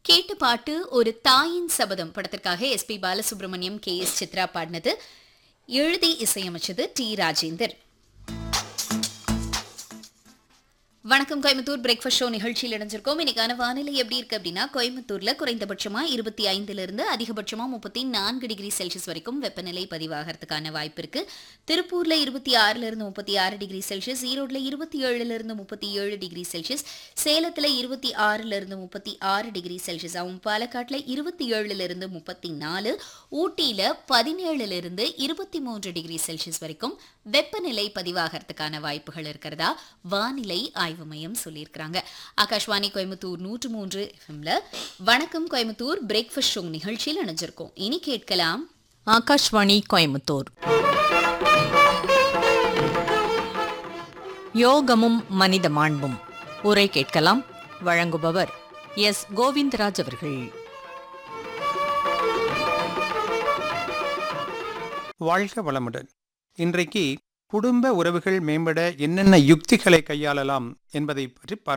கேட்டு பாட்டு ஒரு தாயின் சபதம் படத்திற்காக SP Balasubramaniam K S Chithra பாடினது எழுதி இசையமைச்சது டி ராஜேந்தர் வணக்கம் கோயம்புத்தூர் பிரேக்ஃபாஸ்ட் ஷோ நிகழ்ச்சியில் இணைஞ்சிருக்கோம் இன்னைக்கான வானிலை எப்படி இருக்கு அப்படின்னா கோயம்புத்தூர்ல குறைந்தபட்சமா இருபத்தி ஐந்துல இருந்து அதிகபட்சமா முப்பத்தி நான்கு டிகிரி செல்சியஸ் வரைக்கும் வெப்பநிலை பதிவாகிறதுக்கான வாய்ப்பு இருக்கு திருப்பூர்ல இருபத்தி ஆறுல இருந்து முப்பத்தி ஆறு டிகிரி செல்சியஸ் ஈரோட்ல இருபத்தி ஏழுல இருந்து முப்பத்தி ஏழு டிகிரி செல்சியஸ் சேலத்துல இருபத்தி ஆறுல இருந்து முப்பத்தி ஆறு டிகிரி செல்சியஸ் ஆகும் பாலக்காட்டுல இருபத்தி ஏழுல இருந்து முப்பத்தி நாலு ஊட்டியில பதினேழுல இருந்து இருபத்தி மூன்று டிகிரி செல்சியஸ் வரைக்கும் வெப்பநிலை பதிவாகிறதுக்கான வாய்ப்புகள் இருக்கிறதா வானிலை ஆய்வு மையம் சொல்லியிருக்கிறாங்க ஆகாஷ்வாணி கோயம்புத்தூர் நூற்று மூன்று எஃப்எம்ல வணக்கம் கோயம்புத்தூர் பிரேக்ஃபாஸ்ட் ஷோ நிகழ்ச்சியில் இணைஞ்சிருக்கோம் இனி கேட்கலாம் ஆகாஷ்வாணி கோயம்புத்தூர் யோகமும் மனித மாண்பும் உரை கேட்கலாம் வழங்குபவர் எஸ் கோவிந்தராஜ் அவர்கள் வாழ்க வளமுடன் இன்றைக்கு குடும்ப உறவுகள் மேம்பட என்னென்ன யுக்திகளை கையாளலாம் என்பதை பற்றி பார்க்க